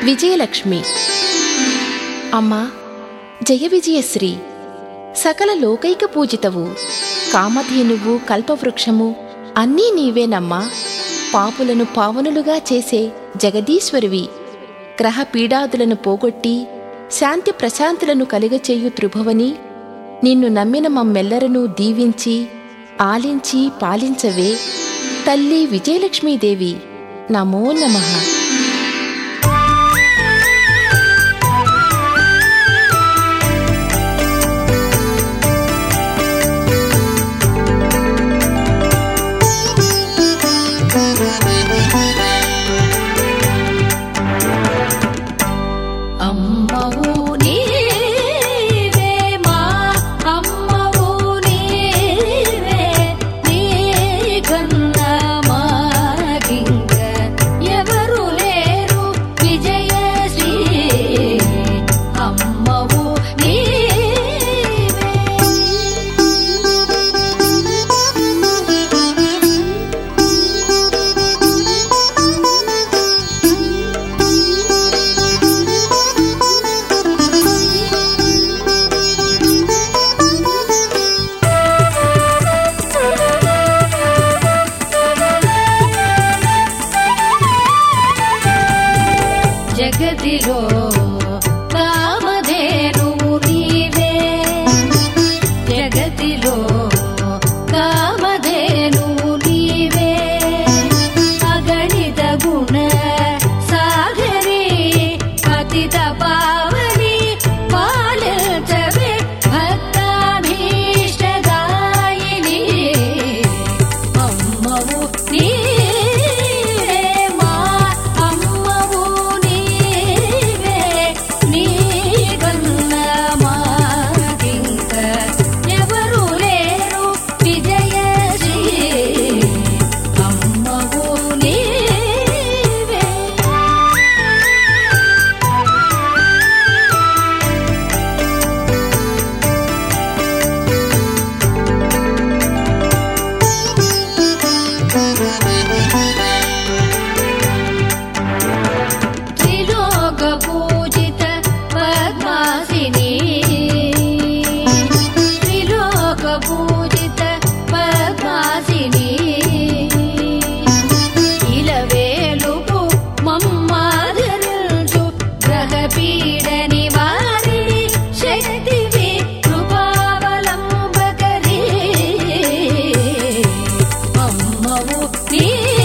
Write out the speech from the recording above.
విజయలక్ష్మి అమ్మా జయ విజయశ్రీ సకల లోకైక పూజితవు కామధేనువు కల్పవృక్షము అన్నీ నీవేనమ్మా పాపులను పావనులుగా చేసే జగదీశ్వరివి గ్రహ పీడాదులను పోగొట్టి శాంతి ప్రశాంతులను కలుగచేయు త్రిభువని నిన్ను నమ్మిన మమ్మెల్లరనూ దీవించి ఆలించి పాలించవే తల్లి విజయలక్ష్మీదేవి నమో నమః అమ్మవు నీవే మా అమ్మవు నీవే నీ కన్న మాకింక ఎవరు లేరు విజయశ్రీ అమ్మవు జగతిలో కామధేనువు నీవే జగతిలో కామధేనువు నీవే అగణిత గుణ సాగరి పతిత పావని పాలించవే భక్తాభీష్టదాయిని అమ్మవు నీవే మా అమ్మవు నీవే నీ కన్న మాకింక ఎవరు లేరు విజయశ్రీ అమ్మవు నీవే త్రిలోక పూజిత పద్మాసిని త్రిలోక పూజిత పద్మాసిని ఇలవేలుపు మమ్మాదరుచు గ్రహపీడ నివారిణి శక్తివి కృపావలంబకరి అమ్మవు నీ